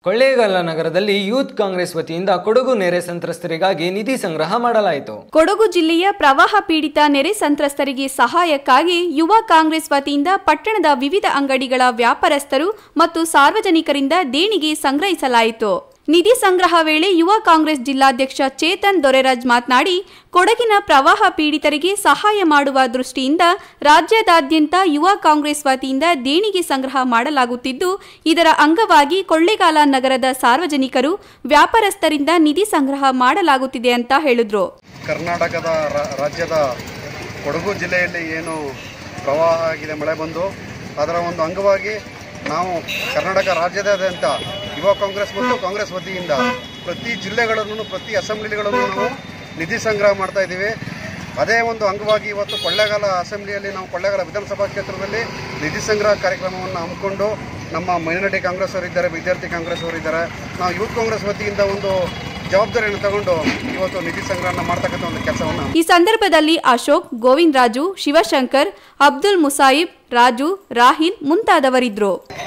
ಕೊಳ್ಳೇಗಾಲ ನಗರದಲ್ಲಿ ಯೂತ್ ಕಾಂಗ್ರೆಸ್ ವತಿಯಿಂದ ಕೊಡಗು ನೆರೆ ಸಂತ್ರಸ್ತರಿಗಾಗಿ ನಿಧಿ ಸಂಗ್ರಹ ಮಾಡಲಾಯಿತು ಕೊಡಗು ಜಿಲ್ಲೆಯ ಪ್ರವಾಹ ಪೀಡಿತ ನೆರೆ ಸಂತ್ರಸ್ತರಿಗೆ ಸಹಾಯಕ್ಕಾಗಿ ಯುವ ಕಾಂಗ್ರೆಸ್ ವತಿಯಿಂದ ಪಟ್ಟಣದ ವಿವಿಧ ಅಂಗಡಿಗಳ ವ್ಯಾಪಾರಸ್ಥರು ಮತ್ತು ಸಾರ್ವಜನಿಕರಿಂದ ದೇಣಿಗೆ ಸಂಗ್ರಹಿಸಲಾಯಿತು ನಿಧಿ ಸಂಗ್ರಹ ವೇಳೆ ಯುವ ಕಾಂಗ್ರೆಸ್ ಜಿಲ್ಲಾಧ್ಯಕ್ಷ ಚೇತನ್ ದೊರೆರಾಜ್ ಮಾತನಾಡಿ ಕೊಡಗಿನ ಪ್ರವಾಹ ಪೀಡಿತರಿಗೆ ಸಹಾಯ ಮಾಡುವ ದೃಷ್ಟಿಯಿಂದ ರಾಜ್ಯದಾದ್ಯಂತ ಯುವ ಕಾಂಗ್ರೆಸ್ ವತಿಯಿಂದ ದೇಣಿಗೆ ಸಂಗ್ರಹ ಮಾಡಲಾಗುತ್ತಿದ್ದು ಇದರ ಅಂಗವಾಗಿ ಕೊಳ್ಳೇಗಾಲ ನಗರದ ಸಾರ್ವಜನಿಕರು ವ್ಯಾಪಾರಸ್ಥರಿಂದ ನಿಧಿ ಸಂಗ್ರಹ ಮಾಡಲಾಗುತ್ತಿದೆ ಅಂತ ಹೇಳಿದ್ರು ಕರ್ನಾಟಕದ ರಾ- ರಾಜ್ಯದ ಕೊಡಗು ಜಿಲ್ಲೆಯಲ್ಲಿ ಏನು ಪ್ರವಾಹ ಆಗಿದೆ ಮಳೆ ಬಂದು ಅದರ ಒಂದು ಅಂಗವಾಗಿ ನಾವು ಕರ್ನಾಟಕ ರಾಜ್ಯದಾದ್ಯಂತ ಯುವ ಕಾಂಗ್ರೆಸ್ ಮತ್ತು ಕಾಂಗ್ರೆಸ್ ವತಿಯಿಂದ ಪ್ರತಿ ಜಿಲ್ಲೆಗಳನ್ನು ಪ್ರತಿ ಅಸೆಂಬ್ಲಿಗಳನ್ನು ನಾವು ನಿಧಿ ಸಂಗ್ರಹ ಮಾಡ್ತಾ ಇದ್ದೀವಿ ಅದೇ ಒಂದು ಅಂಗವಾಗಿ ಇವತ್ತು ಕೊಳ್ಳೇಗಾಲ ಅಸೆಂಬ್ಲಿಯಲ್ಲಿ ನಾವು ಕೊಳ್ಳೇಗಾಲ ವಿಧಾನಸಭಾ ಕ್ಷೇತ್ರದಲ್ಲಿ ನಿಧಿ ಸಂಗ್ರಹ ಕಾರ್ಯಕ್ರಮವನ್ನು ಹಮ್ಮಿಕೊಂಡು ನಮ್ಮ ಮೈನಾರಿಟಿ ಕಾಂಗ್ರೆಸ್ ಅವರಿದ್ದಾರೆ ವಿದ್ಯಾರ್ಥಿ ಕಾಂಗ್ರೆಸ್ ಅವರಿದ್ದಾರೆ ನಾವು ಯೂತ್ ಕಾಂಗ್ರೆಸ್ ವತಿಯಿಂದ ಒಂದು ಜವಾಬ್ದಾರಿಯನ್ನು ತಗೊಂಡು ಇವತ್ತು ನಿಧಿ ಸಂಗ್ರಹನ ಮಾಡ್ತಕ್ಕಂಥ ಒಂದು ಕೆಲಸವನ್ನು ಈ ಸಂದರ್ಭದಲ್ಲಿ ಅಶೋಕ್ ಗೋವಿಂದ್ ರಾಜು ಶಿವಶಂಕರ್ ಅಬ್ದುಲ್ ಮುಸಾಯಿಬ್ ರಾಜು ರಾಹಿಲ್ ಮುಂತಾದವರಿದ್ದರು